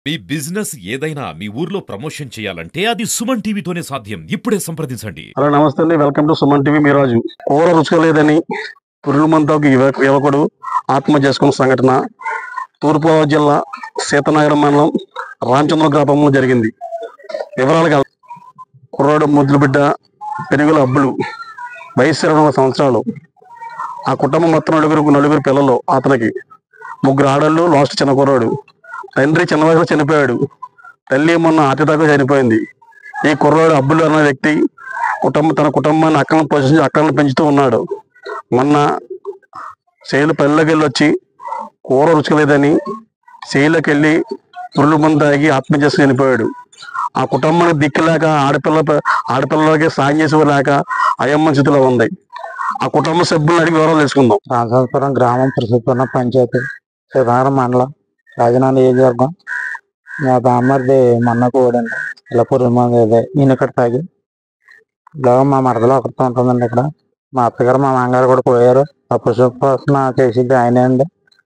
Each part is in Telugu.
మీ బిజినెస్ ఏదైనా మీ ఊర్లో ప్రమోషన్ చేయాలంటే అది సుమన్ టీవీతోనే సాధ్యం ఇప్పుడే సంప్రదించండి హలో నమస్తే అండి వెల్కమ్ టు సుమన్ టీవీ మీరాజు కూర రుచుకోలేదని పురుగుమంతకు యువ యువకుడు ఆత్మహత్య చేసుకున్న సంఘటన తూర్పుగోదావరి జిల్లా సీతనగరం మండలం రామచంద్ర గ్రామంలో జరిగింది వివరాలుగా కుర్రాడు ముద్దులు బిడ్డ పెరుగుల అబ్బులు వయసు ఇరవై నాలుగు సంవత్సరాలు ఆ కుటుంబం మొత్తం నలుగురు నలుగురు పిల్లలు అతనికి ముగ్గురు ఆడళ్ళు లాస్ట్ చిన్న కుర్రాడు తండ్రి చిన్న వయసులో చనిపోయాడు తల్లి మొన్న అతిథాగా చనిపోయింది ఈ కుర్రాడు అబ్బులు అనే వ్యక్తి కుటుంబం తన కుటుంబాన్ని అక్కలను పోషించి అక్కలను పెంచుతూ ఉన్నాడు మొన్న శైలు పల్లెకి వెళ్ళి వచ్చి కూర రుచుకోలేదని శైలికి వెళ్ళి పురులు మందు తాగి ఆత్మహత్య చేసుకుని చనిపోయాడు ఆ కుటుంబానికి దిక్కులేక ఆడపిల్ల ఆడపిల్లలకి సాయం చేసేలాక అయమ్మ స్థితిలో ఉంది ఆ కుటుంబ సభ్యులను అడిగి వివరాలు తెలుసుకుందాం రామచంద్రపురం గ్రామం ప్రసిద్ధున్న పంచాయతీ శ్రీనగరం మండలం రాజనాల నియోజకవర్గం మా బామ్మర్ది మొన్నకు ఓడండి ఇలా పురుగు మంది ఇదే ఈయన ఇక్కడ తాగి ఇలా మా మరదలో ఒకరితో ఉంటుందండి ఇక్కడ మా అత్తగారు మా మామగారు కూడా పోయారు ఆ పశుపోషణ చేసింది ఆయనే అండి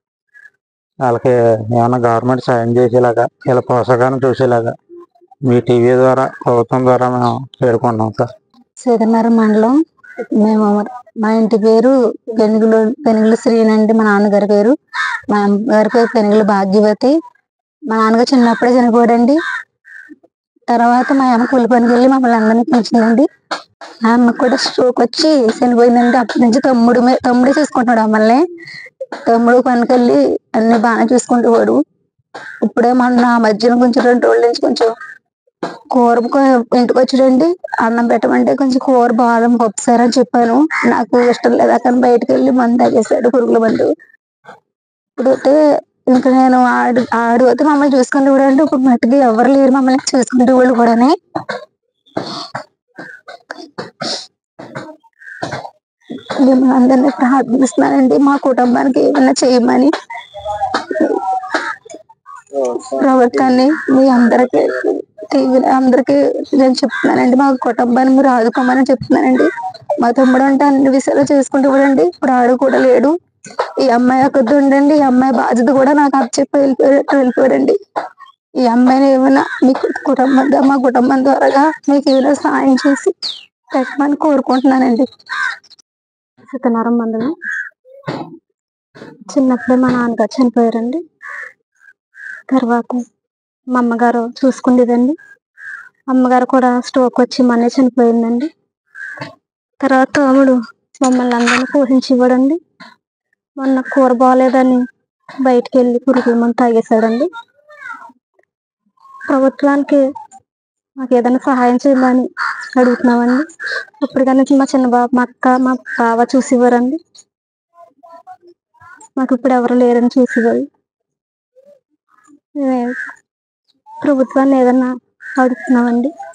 వాళ్ళకి ఏమైనా గవర్నమెంట్ సాయం చేసేలాగా ఇలా పోషకాన్ని చూసేలాగా మీ టీవీ ద్వారా ప్రభుత్వం ద్వారా మేము వేడుకుంటున్నాం సార్ సీతన్నర మండలం మేము మా ఇంటి పేరు పెనుగులు పెనుగులు శ్రీనండి మా నాన్నగారి పేరు మా అమ్మగారి పేరు పెనుగులు భాగ్యవతి మా నాన్నగారు చిన్నప్పుడే చనిపోయాడండి తర్వాత మా అమ్మ కూలి పనికి వెళ్ళి మమ్మల్ని అందరినీ పెంచిందండి మా అమ్మకు కూడా స్ట్రోక్ వచ్చి చనిపోయిందండి అప్పటి నుంచి తమ్ముడు మే- తమ్ముడే చూసుకుంటున్నాడు మమ్మల్ని తమ్ముడు పనికి వెళ్ళి అన్ని బాగానే చూసుకుంటూ వాడు ఇప్పుడే మొన్న మధ్యన కొంచెం రెండు రోజుల నుంచి కొంచెం కూర కొ- ఇంటికి వచ్చాడండి అన్నం పెట్టమంటే కొంచెం కూర బాదం పప్పుసారు అని చెప్పాను నాకు ఇష్టం లేదు అక్కడ బయటకు వెళ్ళి మందు తాగేసాడు పురుగుల మందు ఇప్పుడు అయితే ఇంకా నేను ఆడు ఆడు అయితే మమ్మల్ని చూసుకుంటూ కూడా అంటే ఇప్పుడు మట్టుకి ఎవరు లేరు మమ్మల్ని చూసుకుంటూ వాళ్ళు కూడానే మిమ్మల్ని అందరినీ ప్రార్థిస్తున్నానండి మా కుటుంబానికి ఏమైనా చేయమని ప్రభుత్వాన్ని మీ అందరికి టీవీ అందరికి నేను చెప్తున్నానండి మా కుటుంబాన్ని మీరు ఆదుకోమని చెప్తున్నానండి మా తమ్ముడు అంటే అన్ని విషయాలు చేసుకుంటూ కూడా ఇప్పుడు ఆడు కూడా లేడు ఈ అమ్మాయి అక్కడ ఉండండి ఈ అమ్మాయి బాధ్యత కూడా నాకు అప్పచెప్పి వెళ్ళిపోయాడు వెళ్ళిపోయాడండి ఈ అమ్మాయిని ఏమైనా మీ కుటుంబం ద్వారా- మా కుటుంబం ద్వారా మీకు ఏమైనా సాయం చేసి పెట్టమని కోరుకుంటున్నానండి సత్యనారాయణ మండలం చిన్నప్పుడే మా నాన్నగారు చనిపోయారండి తర్వాత మా అమ్మగారు చూసుకుండేదండి అమ్మగారు కూడా స్ట్రోక్ వచ్చి మనే చనిపోయిందండి తర్వాత తమ్ముడు మమ్మల్ని అందరినీ పోషించి ఇవ్వడండి మొన్న కూర బాగాలేదని బయటికి వెళ్ళి పురుగుల మందు తాగేశాడండి ప్రభుత్వానికి మాకు ఏదైనా సహాయం చేయమని అడుగుతున్నామండి ఇప్పటికన్నా మా చిన్న బాబు మా అక్క మా బావ చూసివ్వరండి మాకు ఇప్పుడు ఎవరు లేరని చూసివ్వరు మేము ప్రభుత్వాన్ని ఏదన్నా అడుగుతున్నామండి